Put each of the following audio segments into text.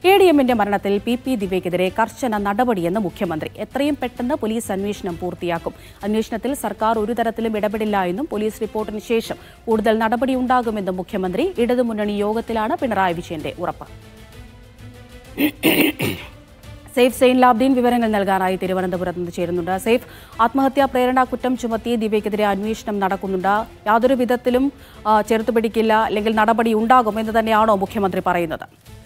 A D എമ്മിന്റെ മരണത്തിൽ P P ദിവ്യക്കെതിരെ കർശന നടപടിയെന്ന് മുഖ്യമന്ത്രി എത്രയും പെട്ടെന്ന് പോലീസ് അന്വേഷണം പൂർത്തിയാക്കും അന്വേഷണത്തിൽ സർക്കാർ ഒരു തരത്തിലും ഇടപെടില്ല എന്നും പോലീസ് റിപ്പോർട്ടിന് ശേഷം കൂടുതൽ നടപടിയുണ്ടാകുമെന്നും മുഖ്യമന്ത്രി ഇടതുമുന്നണി യോഗത്തിലാണ് പിണറായി വിജയന്റെ ഉറപ്പ് സേഫ് സെയിൻ ലാബ്ദീൻ വിവരങ്ങൾ നൽകാനായി തിരുവനന്തപുരത്ത് നിന്ന് ചേരുന്നുണ്ട് സേഫ് ആത്മഹത്യാ പ്രേരണ കുറ്റം ചുമത്തി ദിവ്യക്കെതിരെ അന്വേഷണം നടക്കുന്നുണ്ട് യാതൊരു വിധത്തിലും ആ, ചെറുത്തുപിടിക്കില്ല അല്ലെങ്കിൽ നടപടി ഉണ്ടാകും എന്ന് തന്നെയാണോ മുഖ്യമന്ത്രി പറയുന്നത്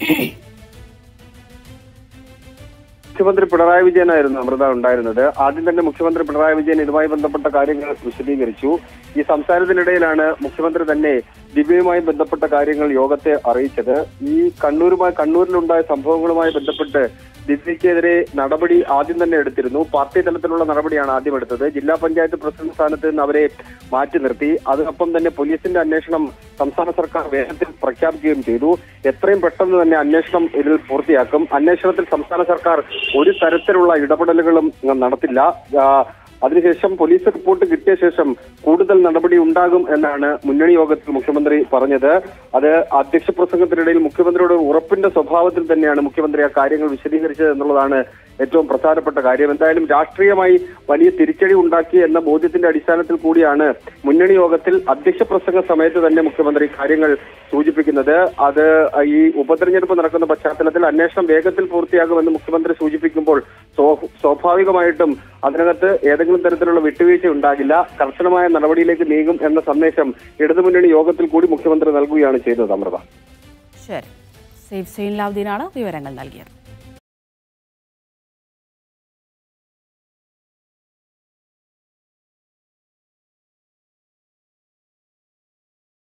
മുഖ്യമന്ത്രി പിണറായി വിജയനായിരുന്നു അമൃത ഉണ്ടായിരുന്നത് ആദ്യം തന്നെ മുഖ്യമന്ത്രി പിണറായി വിജയൻ ഇതുമായി ബന്ധപ്പെട്ട കാര്യങ്ങൾ വിശദീകരിച്ചു ഈ സംസാരത്തിനിടയിലാണ് മുഖ്യമന്ത്രി തന്നെ ദിവ്യയുമായി ബന്ധപ്പെട്ട കാര്യങ്ങൾ യോഗത്തെ അറിയിച്ചത് ഈ കണ്ണൂരുമായി കണ്ണൂരിലുണ്ടായ സംഭവങ്ങളുമായി ബന്ധപ്പെട്ട് ദിവ്യക്കെതിരെ നടപടി ആദ്യം തന്നെ എടുത്തിരുന്നു പാർട്ടി തലത്തിലുള്ള നടപടിയാണ് ആദ്യം എടുത്തത് ജില്ലാ പഞ്ചായത്ത് പ്രസിഡന്റ് സ്ഥാനത്ത് നിന്ന് അവരെ മാറ്റി നിർത്തി അതിനൊപ്പം തന്നെ പോലീസിന്റെ അന്വേഷണം സംസ്ഥാന സർക്കാർ വേഗത്തിൽ പ്രഖ്യാപിക്കുകയും ചെയ്തു എത്രയും പെട്ടെന്ന് തന്നെ അന്വേഷണം ഇതിൽ പൂർത്തിയാക്കും അന്വേഷണത്തിൽ സംസ്ഥാന സർക്കാർ ഒരു തരത്തിലുള്ള ഇടപെടലുകളും നടത്തില്ല ആ, അതിനുശേഷം പോലീസ് റിപ്പോർട്ട് കിട്ടിയ ശേഷം കൂടുതൽ നടപടി ഉണ്ടാകും എന്നാണ് മുന്നണി യോഗത്തിൽ മുഖ്യമന്ത്രി പറഞ്ഞത് അത് അധ്യക്ഷ പ്രസംഗത്തിനിടയിൽ മുഖ്യമന്ത്രിയുടെ ഉറപ്പിന്റെ സ്വഭാവത്തിൽ തന്നെയാണ് മുഖ്യമന്ത്രി ആ കാര്യങ്ങൾ വിശദീകരിച്ചത് എന്നുള്ളതാണ് ഏറ്റവും പ്രധാനപ്പെട്ട കാര്യം എന്തായാലും രാഷ്ട്രീയമായി വലിയ തിരിച്ചടി ഉണ്ടാക്കി എന്ന ബോധ്യത്തിന്റെ അടിസ്ഥാനത്തിൽ കൂടിയാണ് മുന്നണി യോഗത്തിൽ അധ്യക്ഷ പ്രസംഗ സമയത്ത് തന്നെ മുഖ്യമന്ത്രി കാര്യങ്ങൾ സൂചിപ്പിക്കുന്നത് അത് ഈ ഉപതെരഞ്ഞെടുപ്പ് നടക്കുന്ന പശ്ചാത്തലത്തിൽ അന്വേഷണം വേഗത്തിൽ പൂർത്തിയാകുമെന്ന് മുഖ്യമന്ത്രി സൂചിപ്പിക്കുമ്പോൾ സ്വ- സ്വാഭാവികമായിട്ടും അതിനകത്ത് ഏതെങ്കിലും തരത്തിലുള്ള വിട്ടുവീഴ്ച ഉണ്ടാകില്ല കർശനമായ നടപടിയിലേക്ക് നീങ്ങും എന്ന സന്ദേശം ഇടതുമുന്നണി യോഗത്തിൽ കൂടി മുഖ്യമന്ത്രി നൽകുകയാണ് ചെയ്തത് അമൃത ശരി സേഫ് സെയിൻ ലാബ്ദീനാണ് വിവരങ്ങൾ നൽകിയത്